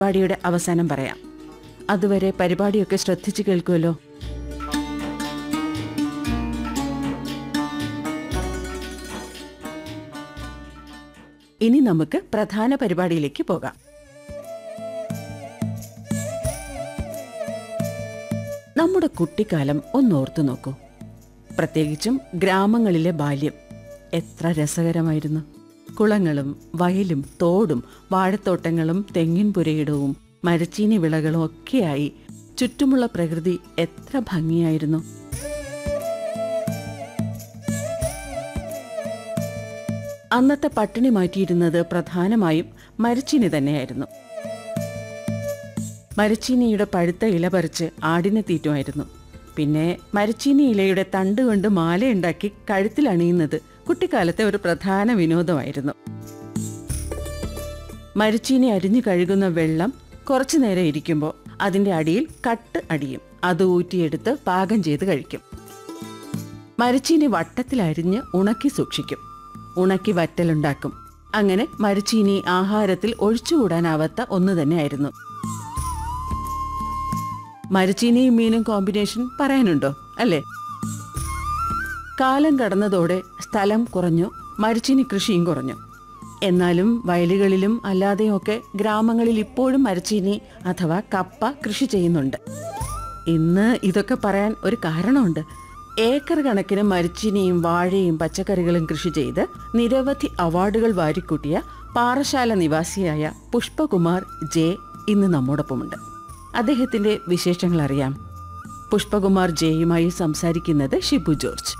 പരിപാടിയുടെ അവസാനം പറയാം അതുവരെ പരിപാടിയൊക്കെ ശ്രദ്ധിച്ചു കേൾക്കുമല്ലോ ഇനി നമുക്ക് പ്രധാന പരിപാടിയിലേക്ക് പോകാം നമ്മുടെ കുട്ടിക്കാലം ഒന്നോർത്തു നോക്കൂ പ്രത്യേകിച്ചും ഗ്രാമങ്ങളിലെ ബാല്യം എത്ര രസകരമായിരുന്നു കുളങ്ങളും വയലും തോടും വാഴത്തോട്ടങ്ങളും തെങ്ങിൻ പുരയിടവും മരച്ചീനി വിളകളും ഒക്കെയായി ചുറ്റുമുള്ള പ്രകൃതി എത്ര ഭംഗിയായിരുന്നു അന്നത്തെ പട്ടിണി മാറ്റിയിരുന്നത് പ്രധാനമായും മരച്ചീനി തന്നെയായിരുന്നു മരച്ചീനിയുടെ പഴുത്ത ഇല പറിച്ച് ആടിനെ തീറ്റുമായിരുന്നു പിന്നെ മരച്ചീനി ഇലയുടെ തണ്ട് കൊണ്ട് മാലയുണ്ടാക്കി കഴുത്തിൽ അണിയുന്നത് കുട്ടിക്കാലത്തെ ഒരു പ്രധാന വിനോദമായിരുന്നു മരച്ചീനി അരിഞ്ഞു കഴുകുന്ന വെള്ളം കുറച്ചു നേരം ഇരിക്കുമ്പോൾ അതിന്റെ അടിയിൽ കട്ട് അടിയും അത് ഊറ്റിയെടുത്ത് പാകം ചെയ്ത് കഴിക്കും മരച്ചീനി വട്ടത്തിൽ അരിഞ്ഞ് ഉണക്കി സൂക്ഷിക്കും ഉണക്കി വറ്റലുണ്ടാക്കും അങ്ങനെ മരച്ചീനി ആഹാരത്തിൽ ഒഴിച്ചുകൂടാനാവാത്ത ഒന്ന് തന്നെയായിരുന്നു മരച്ചീനിയും മീനും കോമ്പിനേഷൻ പറയാനുണ്ടോ അല്ലേ കാലം കടന്നതോടെ സ്ഥലം കുറഞ്ഞു മരച്ചീനി കൃഷിയും കുറഞ്ഞു എന്നാലും വയലുകളിലും അല്ലാതെയൊക്കെ ഗ്രാമങ്ങളിൽ ഇപ്പോഴും മരച്ചീനി അഥവാ കപ്പ കൃഷി ചെയ്യുന്നുണ്ട് ഇന്ന് ഇതൊക്കെ പറയാൻ ഒരു കാരണമുണ്ട് ഏക്കർ കണക്കിന് മരച്ചീനിയും വാഴയും പച്ചക്കറികളും കൃഷി ചെയ്ത് നിരവധി അവാർഡുകൾ വാരിക്കൂട്ടിയ പാറശാല നിവാസിയായ പുഷ്പകുമാർ ജെ ഇന്ന് നമ്മോടൊപ്പമുണ്ട് അദ്ദേഹത്തിന്റെ വിശേഷങ്ങൾ അറിയാം പുഷ്പകുമാർ ജെയുമായി സംസാരിക്കുന്നത് ഷിബു ജോർജ്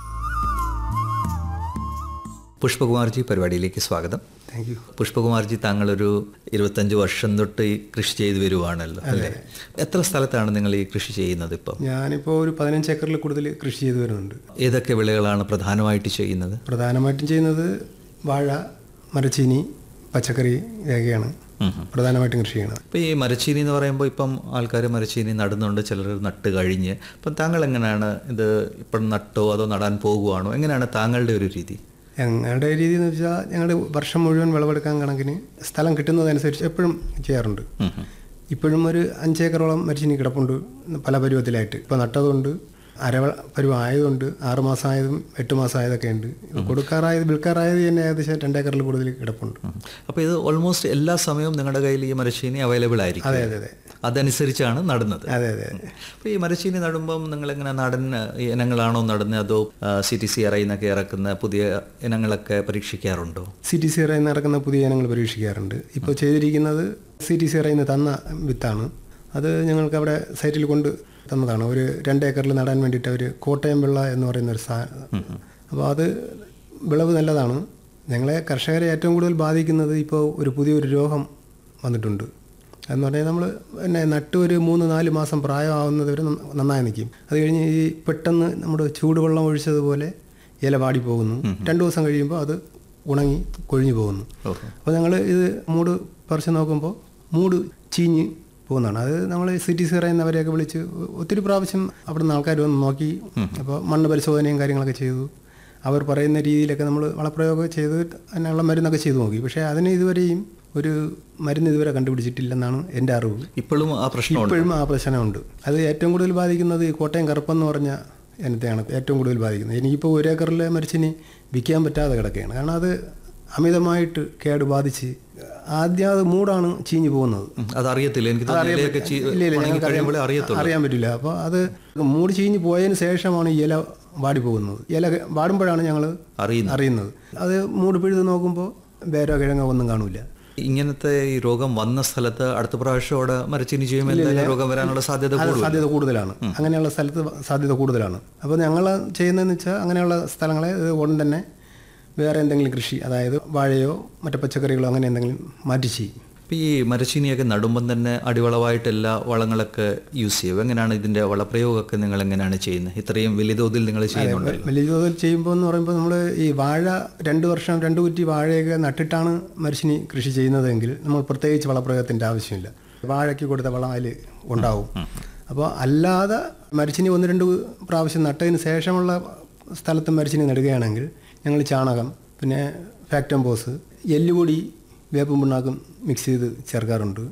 പുഷ്പകുമാർജി പരിപാടിയിലേക്ക് സ്വാഗതം താങ്ക് യു പുഷ്പകുമാർജി താങ്കളൊരു ഇരുപത്തഞ്ച് വർഷം തൊട്ട് ഈ കൃഷി ചെയ്തു വരുവാണല്ലോ അല്ലേ എത്ര സ്ഥലത്താണ് നിങ്ങൾ ഈ കൃഷി ചെയ്യുന്നത് ഇപ്പം ഞാനിപ്പോൾ ഒരു പതിനഞ്ച് ഏക്കറിൽ കൂടുതൽ കൃഷി ചെയ്തു വരുന്നുണ്ട് ഏതൊക്കെ വിളകളാണ് പ്രധാനമായിട്ട് ചെയ്യുന്നത് പ്രധാനമായിട്ടും ചെയ്യുന്നത് വാഴ മരച്ചീനി പച്ചക്കറി ഇതൊക്കെയാണ് പ്രധാനമായിട്ടും കൃഷി ചെയ്യണത് ഇപ്പം ഈ മരച്ചീനി എന്ന് പറയുമ്പോൾ ഇപ്പം ആൾക്കാർ മരച്ചീനി നടുന്നുണ്ട് ചിലർ നട്ട് കഴിഞ്ഞ് അപ്പം താങ്കൾ എങ്ങനെയാണ് ഇത് ഇപ്പം നട്ടോ അതോ നടാൻ പോകുവാണോ എങ്ങനെയാണ് താങ്കളുടെ ഒരു രീതി ഞങ്ങളുടെ രീതി എന്ന് വെച്ചാൽ ഞങ്ങൾ വർഷം മുഴുവൻ വിളവെടുക്കാൻ കണക്കിന് സ്ഥലം കിട്ടുന്നതനുസരിച്ച് എപ്പോഴും ചെയ്യാറുണ്ട് ഇപ്പോഴും ഒരു അഞ്ചേക്കറോളം മരിച്ചിനി കിടപ്പുണ്ട് പല പരുവത്തിലായിട്ട് ഇപ്പോൾ നട്ടതുകൊണ്ട് അര പരുവം ആയതുകൊണ്ട് ആറ് മാസം ആയതും എട്ട് മാസം ആയതൊക്കെ ഉണ്ട് കൊടുക്കാറായത് വിൽക്കാറായത് തന്നെ ഏകദേശം രണ്ടേക്കറിൽ കൂടുതൽ കിടപ്പുണ്ട് അപ്പോൾ ഇത് ഓൾമോസ്റ്റ് എല്ലാ സമയവും നിങ്ങളുടെ കയ്യിൽ ഈ മരച്ചീനി അവൈലബിൾ ആയിരിക്കും അതെ അതെ അതെ അതനുസരിച്ചാണ് നടുന്നത് അതെ അതെ അപ്പോൾ ഈ മരച്ചീനി നടുമ്പം നിങ്ങൾ എങ്ങനെ നാടൻ ഈ ഇനങ്ങളാണോ നടുന്നത് അതോ സി ടി സി ആർ എന്നൊക്കെ ഇറക്കുന്ന പുതിയ ഇനങ്ങളൊക്കെ പരീക്ഷിക്കാറുണ്ടോ സി ടി സി റൈന്ന് ഇറക്കുന്ന പുതിയ ഇനങ്ങൾ പരീക്ഷിക്കാറുണ്ട് ഇപ്പോൾ ചെയ്തിരിക്കുന്നത് സി ടി സി റൈന്ന് തന്ന വിത്താണ് അത് ഞങ്ങൾക്ക് അവിടെ സൈറ്റിൽ കൊണ്ട് തന്നതാണ് ഒരു രണ്ട് ഏക്കറിൽ നടാൻ വേണ്ടിയിട്ട് അവർ കോട്ടയം വെള്ള എന്ന് പറയുന്ന ഒരു സാ അപ്പോൾ അത് വിളവ് നല്ലതാണ് ഞങ്ങളെ കർഷകരെ ഏറ്റവും കൂടുതൽ ബാധിക്കുന്നത് ഇപ്പോൾ ഒരു പുതിയൊരു രോഗം വന്നിട്ടുണ്ട് എന്ന് പറഞ്ഞാൽ നമ്മൾ പിന്നെ നട്ട് ഒരു മൂന്ന് നാല് മാസം പ്രായമാവുന്നത് വരെ നന്ന- നന്നായി നിൽക്കും അത് കഴിഞ്ഞ് ഈ പെട്ടെന്ന് നമ്മുടെ ചൂടുവെള്ളം ഒഴിച്ചതുപോലെ ഇല വാടി പോകുന്നു രണ്ട് ദിവസം കഴിയുമ്പോൾ അത് ഉണങ്ങി കൊഴിഞ്ഞു പോകുന്നു ഓഹോ അപ്പോൾ ഞങ്ങൾ ഇത് മൂട് പറിച്ച് നോക്കുമ്പോൾ മൂട് ചീഞ്ഞ് പോകുന്നതാണ് അത് നമ്മൾ സി ടി സി പറയുന്നവരെയൊക്കെ വിളിച്ച് ഒത്തിരി പ്രാവശ്യം അവിടെ നിന്ന് ആൾക്കാർ വന്ന് നോക്കി അപ്പോൾ മണ്ണ് പരിശോധനയും കാര്യങ്ങളൊക്കെ ചെയ്തു അവർ പറയുന്ന രീതിയിലൊക്കെ നമ്മൾ വളപ്രയോഗം ചെയ്ത് അതിനുള്ള മരുന്നൊക്കെ ചെയ്തു നോക്കി പക്ഷേ അതിന് ഇതുവരെയും ഒരു മരുന്ന് ഇതുവരെ കണ്ടുപിടിച്ചിട്ടില്ലെന്നാണ് എൻ്റെ അറിവ് ഇപ്പോഴും ആ പ്രശ്നമുണ്ട് ഇപ്പോഴും ആ പ്രശ്നമുണ്ട് അത് ഏറ്റവും കൂടുതൽ ബാധിക്കുന്നത് ഈ കോട്ടയം കറുപ്പെന്ന് പറഞ്ഞ ഇനത്തെയാണ് ഏറ്റവും കൂടുതൽ ബാധിക്കുന്നത് എനിക്കിപ്പോൾ ഒരു ഏക്കറിലെ മരിച്ചിനി വിൽക്കാൻ പറ്റാതെ കിടക്കുകയാണ് കാരണം അത് അമിതമായിട്ട് കേട് ബാധിച്ച് ആദ്യം അത് മൂടാണ് ചീഞ്ഞു പോകുന്നത് ഉം, അതറിയത്തില്ല എനിക്ക് തോന്നുന്നു ഇലയൊക്കെ ചീ- ഇല്ല, ഇല്ല, ഉണങ്ങി ഞങ്ങൾക്ക് അറിയാൻ- കഴിയുമ്പോഴേ അറിയത്തുള്ളൂ അറിയാൻ പറ്റില്ല അപ്പോൾ അത് മൂട് ചീഞ്ഞ് പോയതിന് ശേഷമാണ് ഈ ഇല വാടി പോകുന്നത് ഇല വാടുമ്പോഴാണ് ഞങ്ങൾ അറിയുന്നു അറിയുന്നത് അത് മൂട് പിഴുത് നോക്കുമ്പോൾ വേരോ കിഴങ്ങോ ഒന്നും കാണില്ല ഇങ്ങനത്തെ ഈ രോഗം വന്ന സ്ഥലത്ത് അടുത്ത പ്രാവശ്യം അവിടെ മരച്ചീനി ചെയ്യുമ്പോൾ എന്തായാലും രോഗം വരാനുള്ള സാധ്യത അത് കൂടുതൽ സാധ്യത കൂടുതലാണ് അങ്ങനെയുള്ള സ്ഥലത്ത് സാധ്യത കൂടുതലാണ് അപ്പോൾ ഞങ്ങൾ ചെയ്യുന്നതെന്ന് വെച്ചാൽ അങ്ങനെയുള്ള സ്ഥലങ്ങളെ ഇത് ഉടൻ തന്നെ വേറെ എന്തെങ്കിലും കൃഷി അതായത് വാഴയോ മറ്റു പച്ചക്കറികളോ അങ്ങനെ എന്തെങ്കിലും മാറ്റി ചെയ്യും ഇപ്പം ഈ മരച്ചീനിയൊക്കെ നടുമ്പം തന്നെ അടിവളമായിട്ട് എല്ലാ വളങ്ങളൊക്കെ യൂസ് ചെയ്യും എങ്ങനെയാണ് ഇതിന്റെ വളപ്രയോഗമൊക്കെ നിങ്ങൾ എങ്ങനെയാണ് ചെയ്യുന്നത് ഇത്രയും വലിയ തോതിൽ നിങ്ങൾ ചെയ്യുന്നുണ്ടല്ലോ വലിയ തോതിൽ ചെയ്യുമ്പോൾ എന്ന് പറയുമ്പോൾ നമ്മൾ ഈ വാഴ രണ്ട് വർഷം രണ്ട് കുറ്റി വാഴയൊക്കെ നട്ടിട്ടാണ് മനുഷ്യന് കൃഷി ചെയ്യുന്നതെങ്കിൽ നമ്മൾ പ്രത്യേകിച്ച് വളപ്രയോഗത്തിൻ്റെ ആവശ്യമില്ല വാഴയ്ക്ക് കൊടുത്ത വളം അതിൽ ഉണ്ടാവും അപ്പോൾ അല്ലാതെ മരിച്ചിനി ഒന്ന് രണ്ട് പ്രാവശ്യം നട്ടതിന് ശേഷമുള്ള സ്ഥലത്ത് മരിച്ചിനി നടുകയാണെങ്കിൽ ഞങ്ങൾ ചാണകം പിന്നെ ഫാക്ടംബോസ് എല്ലുപൊടി വേപ്പും പിണ്ണാക്കും മിക്സ് ചെയ്ത് ചേർക്കാറുണ്ട്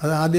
അത് ആദ്യം